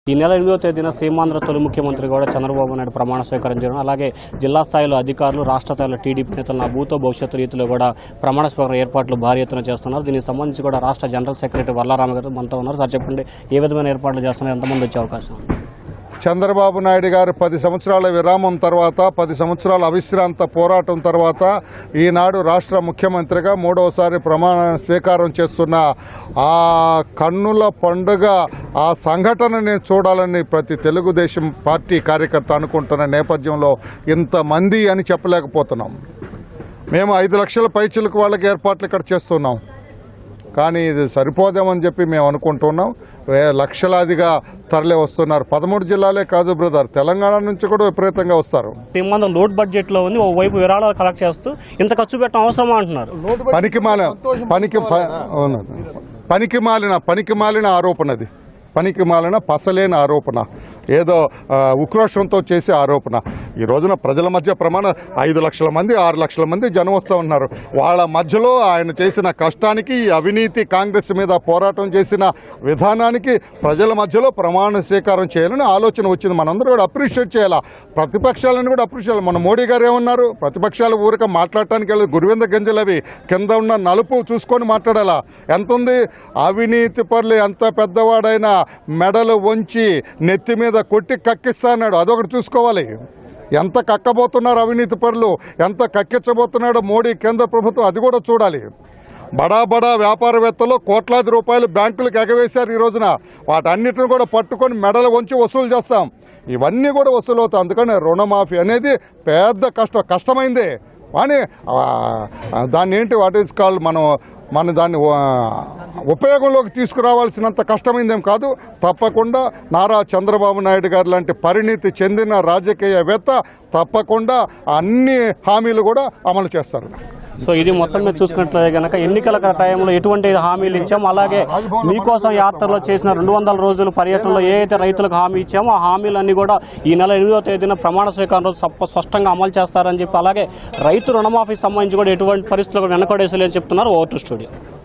ఈ నెల ఎనిమిదో తేదీన సీమాంధ్ర తొలి ముఖ్యమంత్రి కూడా చంద్రబాబు నాయుడు ప్రమాణ స్వీకారం చేయడం అలాగే జిల్లా స్థాయిలో అధికారులు రాష్ట్ర స్థాయిలో టీడీపీ నేతలు నా భూతో భవిష్యత్తు రీతిలో కూడా ప్రమాణ స్వీకారం ఏర్పాట్లు భారీ ఎత్తున చేస్తున్నారు దీనికి సంబంధించి కూడా రాష్ట్ర జనరల్ సెక్రటరీ వల్లారామ గారు మనతో ఉన్నారు సార్ చెప్పండి ఏ విధమైన ఏర్పాట్లు చేస్తున్నారు ఎంతమంది వచ్చే అవకాశం ఉంది? చంద్రబాబు నాయుడు గారు పది సంవత్సరాల విరామం తర్వాత పది సంవత్సరాల అవిశ్రాంత పోరాటం తర్వాత ఈనాడు రాష్ట్ర ముఖ్యమంత్రిగా మూడవసారి ప్రమాణ స్వీకారం చేస్తున్న ఆ కన్నుల పండుగ ఆ సంఘటనని చూడాలని ప్రతి తెలుగుదేశం పార్టీ కార్యకర్త అనుకుంటున్న నేపథ్యంలో ఇంతమంది అని చెప్పలేకపోతున్నాం మేము ఐదు లక్షల పైచులకు వాళ్ళకి ఏర్పాట్లు ఇక్కడ చేస్తున్నాం కానీ ఇది సరిపోదేమని చెప్పి మేము అనుకుంటున్నాం వే- లక్షలాదిగా తరలి వస్తున్నారు పదమూడు జిల్లాలే కాదు బ్రదర్ తెలంగాణ నుంచి కూడా విపరీతంగా వస్తారు సీమాంధ్ర లోడ్ బడ్జెట్ లో ఉంది ఓవైపు విరాళాలు కలెక్ట్ చేస్తూ ఇంత ఖర్చు పెట్టడం అవసరమా అంటున్నారు పనికి మాలిన పనికి ప- అవును. పనికి మాలిన పనికి మాలిన ఆరోపణ అది పనికి మాలిన పసలేని ఆరోపణ ఏదో ఆ, ఉక్రోషంతో చేసే ఆరోపణ ఈ రోజున ప్రజల మధ్య ప్రమాణ ఐదు లక్షల మంది ఆరు లక్షల మంది జనం వస్తూ ఉన్నారు వాళ్ళ మధ్యలో ఆయన చేసిన కష్టానికి ఈ అవినీతి కాంగ్రెస్ మీద పోరాటం చేసిన విధానానికి ప్రజల మధ్యలో ప్రమాణ స్వీకారం చేయాలని ఆలోచన వచ్చింది మనందరూ కూడా అప్రిషియేట్ చేయాలా ప్రతిపక్షాలను కూడా అప్రిషియేట్ చేయాలి మన మోడీ గారు ఏమన్నారు ప్రతిపక్షాలు ఊరిక మాట్లాడటానికి వెళ్ళి గురువింద గంజలు అవి కింద ఉన్న నలుపు చూసుకొని మాట్లాడాలా ఎంత ఉంది అవినీతి పరులు ఎంత పెద్దవాడైనా మెడలు వంచి నెత్తి మీద కొట్టి కక్కిస్తా అన్నాడు అదొకటి చూసుకోవాలి ఎంత కక్కబోతున్నారు అవినీతి పరులు ఎంత కక్కించబోతున్నాడో మోడీ కేంద్ర ప్రభుత్వం అది కూడా చూడాలి బడా బడా వ్యాపారవేత్తలు కోట్లాది రూపాయలు బ్యాంకులకు ఎగవేశారు ఈ రోజున వాటన్నిటిని కూడా పట్టుకొని మెడలు వంచి వసూలు చేస్తాం ఇవన్నీ కూడా వసూలు అవుతాయి అందుకని రుణమాఫీ అనేది పెద్ద కష్టం కష్టమైందే కానీ ఆ, దాన్ని ఏంటి వాట్ ఈస్ కాల్ మనం మన దాన్ని ఆ, ఉపయోగంలోకి తీసుకురావాల్సినంత కష్టమైందేం కాదు తప్పకుండా నారా చంద్రబాబు నాయుడు గారు లాంటి పరిణితి చెందిన రాజకీయవేత్త తప్పకుండా అన్ని హామీలు కూడా అమలు చేస్తారు సో ఇది మొత్తం మీద చూసుకున్నట్లయితే కనుక ఎన్నికల టైంలో ఎటువంటి హామీలు ఇచ్చామో అలాగే మీకోసం యాత్రలో చేసిన రెండు వందల రోజుల పర్యటనలో ఏ అయితే రైతులకు హామీ ఇచ్చామో ఆ హామీలన్నీ కూడా ఈ నెల ఎనిమిదో తేదీన ప్రమాణ స్వీకారం రోజు స్ప- స్పష్టంగా అమలు చేస్తారని చెప్పి అలాగే రైతు రుణమాఫీ సంబంధించి కూడా ఎటువంటి పరిస్థితులు వెనకడేసలేని చెప్తున్నారు ఓవర్ టు స్టూడియో